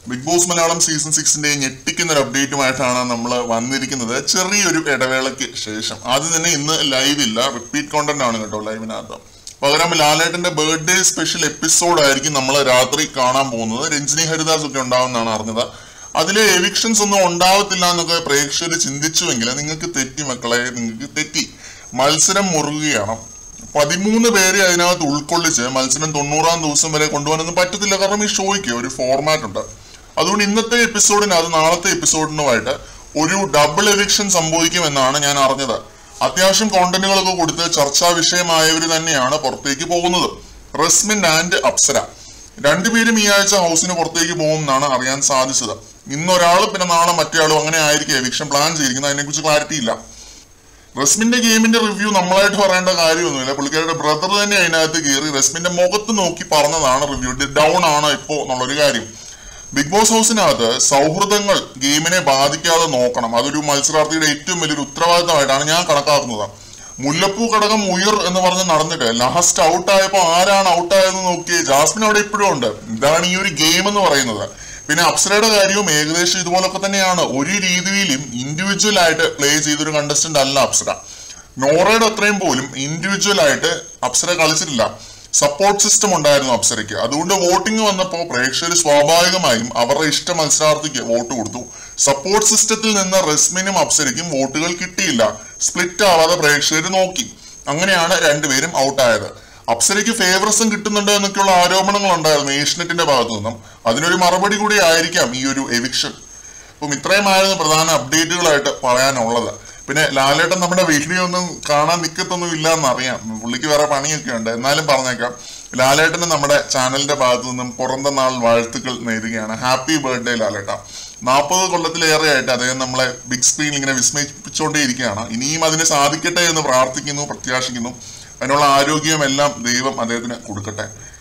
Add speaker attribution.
Speaker 1: big boss Malayalam season സിക്സിന്റെ ഞെട്ടിക്കുന്ന ഒരു അപ്ഡേറ്റുമായിട്ടാണ് നമ്മൾ വന്നിരിക്കുന്നത് ചെറിയൊരു ഇടവേളയ്ക്ക് ശേഷം ആദ്യം തന്നെ ഇന്ന് ലൈവ് ഇല്ല റിപ്പീറ്റ് കോണ്ടന്റ് ആണ് കേട്ടോ ലൈവിനകത്ത് പകരം ലാലേട്ടന്റെ ബർത്ത്ഡേ സ്പെഷ്യൽ എപ്പിസോഡ് ആയിരിക്കും നമ്മൾ രാത്രി കാണാൻ പോകുന്നത് രഞ്ജിനി ഹരിദാസ് ഒക്കെ ഉണ്ടാവുമെന്നാണ് അറിഞ്ഞത് അതിലെ എവിക്ഷൻസ് ഒന്നും ഉണ്ടാവത്തില്ല എന്നൊക്കെ പ്രേക്ഷകർ ചിന്തിച്ചുവെങ്കിൽ നിങ്ങൾക്ക് തെറ്റി മക്കളെ നിങ്ങൾക്ക് തെറ്റി മത്സരം മുറുകുകയാണ് പതിമൂന്ന് പേരെ അതിനകത്ത് ഉൾക്കൊള്ളിച്ച് മത്സരം തൊണ്ണൂറാം ദിവസം വരെ കൊണ്ടുപോകാനൊന്നും പറ്റത്തില്ല കാരണം ഈ ഷോയ്ക്ക് ഒരു ഫോർമാറ്റ് ഉണ്ട് അതുകൊണ്ട് ഇന്നത്തെ എപ്പിസോഡിനകത്ത് നാളത്തെ എപ്പിസോഡിനുമായിട്ട് ഒരു ഡബിൾ എവിക്ഷൻ സംഭവിക്കുമെന്നാണ് ഞാൻ അറിഞ്ഞത് അത്യാവശ്യം കോണ്ടന്റുകളൊക്കെ കൊടുത്ത് ചർച്ചാ വിഷയമായവർ തന്നെയാണ് പുറത്തേക്ക് പോകുന്നത് റസ്മിൻ ആൻഡ് അപ്സര രണ്ടുപേരും ഈ ആഴ്ച ഹൗസിന് പുറത്തേക്ക് പോകും എന്നാണ് അറിയാൻ സാധിച്ചത് ഇന്നൊരാൾ പിന്നെ നാളെ മറ്റേയാളും അങ്ങനെ ആയിരിക്കും എവിക്ഷൻ പ്ലാൻ ചെയ്തിരിക്കുന്നത് അതിനെക്കുറിച്ച് ക്ലാരിറ്റി ഇല്ല റസ്മിന്റെ ഗെയിമിന്റെ റിവ്യൂ നമ്മളായിട്ട് പറയേണ്ട കാര്യമൊന്നുമില്ല പുള്ളിക്കാരുടെ ബ്രദർ തന്നെ അതിനകത്ത് കയറി റസ്മിന്റെ മുഖത്ത് നോക്കി പറഞ്ഞതാണ് റിവ്യൂ ഡൗൺ ആണ് ഇപ്പോ എന്നുള്ളൊരു കാര്യം ബിഗ് ബോസ് ഹൗസിനകത്ത് സൗഹൃദങ്ങൾ ഗെയിമിനെ ബാധിക്കാതെ നോക്കണം അതൊരു മത്സരാർത്ഥിയുടെ ഏറ്റവും വലിയൊരു ഉത്തരവാദിത്തമായിട്ടാണ് ഞാൻ കണക്കാക്കുന്നത് മുല്ലപ്പൂ ഘടകം ഉയർ എന്ന് പറഞ്ഞ് നടന്നിട്ട് ലാസ്റ്റ് ഔട്ട് ആയപ്പോ ആരാണ് ഔട്ട് ആയതെന്ന് നോക്കിയേ ജാസ്മിൻ അവിടെ ഇപ്പോഴും ഉണ്ട് ഇതാണ് ഈ ഒരു ഗെയിം എന്ന് പറയുന്നത് പിന്നെ അപ്സരയുടെ കാര്യവും ഏകദേശം ഇതുപോലൊക്കെ തന്നെയാണ് ഒരു രീതിയിലും ഇൻഡിവിജ്വൽ ആയിട്ട് പ്ലേ ചെയ്തൊരു കണ്ടസ്റ്റന്റ് അല്ല അപ്സര നോറയുടെ അത്രയും പോലും ഇൻഡിവിജ്വൽ ആയിട്ട് അപ്സര കളിച്ചിട്ടില്ല സപ്പോർട്ട് സിസ്റ്റം ഉണ്ടായിരുന്നു അപ്സരയ്ക്ക് അതുകൊണ്ട് വോട്ടിംഗ് വന്നപ്പോൾ പ്രേക്ഷകർ സ്വാഭാവികമായും അവരുടെ ഇഷ്ട മത്സരാർത്ഥിക്ക് വോട്ട് കൊടുത്തു സപ്പോർട്ട് സിസ്റ്റത്തിൽ നിന്ന് റസ്മിനും അപ്സരയ്ക്കും വോട്ടുകൾ കിട്ടിയില്ല സ്പ്ലിറ്റ് ആവാതെ പ്രേക്ഷകർ നോക്കി അങ്ങനെയാണ് രണ്ടുപേരും ഔട്ടായത് അപ്സരയ്ക്ക് ഫേവറസും കിട്ടുന്നുണ്ട് എന്നൊക്കെയുള്ള ആരോപണങ്ങൾ ഉണ്ടായിരുന്നു ഏഷ്യനെറ്റിന്റെ ഭാഗത്തു നിന്നും അതിനൊരു മറുപടി കൂടി ആയിരിക്കാം ഈ ഒരു എവിക്ഷൻ അപ്പം ഇത്രയുമായിരുന്നു പ്രധാന അപ്ഡേറ്റുകളായിട്ട് പറയാനുള്ളത് പിന്നെ ലാലേട്ടൻ നമ്മുടെ വീഡിയോ ഒന്നും കാണാൻ നിൽക്കത്തൊന്നും ഇല്ല എന്നറിയാം പുള്ളിക്ക് വേറെ പണിയൊക്കെ ഉണ്ട് എന്നാലും പറഞ്ഞേക്കാം ലാലേട്ടന് നമ്മുടെ ചാനലിന്റെ ഭാഗത്തു നിന്നും പുറന്ത നാൾ വാഴ്ത്തുക്കൾ നേരുകയാണ് ഹാപ്പി ബർത്ത്ഡേ ലാലേട്ട നാൽപ്പത് കൊല്ലത്തിലേറെയായിട്ട് അദ്ദേഹം നമ്മളെ ബിഗ് സ്ക്രീനിൽ ഇങ്ങനെ വിസ്മയിപ്പിച്ചുകൊണ്ടേയിരിക്കുകയാണ് ഇനിയും അതിന് സാധിക്കട്ടെ എന്ന് പ്രാർത്ഥിക്കുന്നു പ്രത്യാശിക്കുന്നു അതിനുള്ള ആരോഗ്യം എല്ലാം ദൈവം അദ്ദേഹത്തിന് കൊടുക്കട്ടെ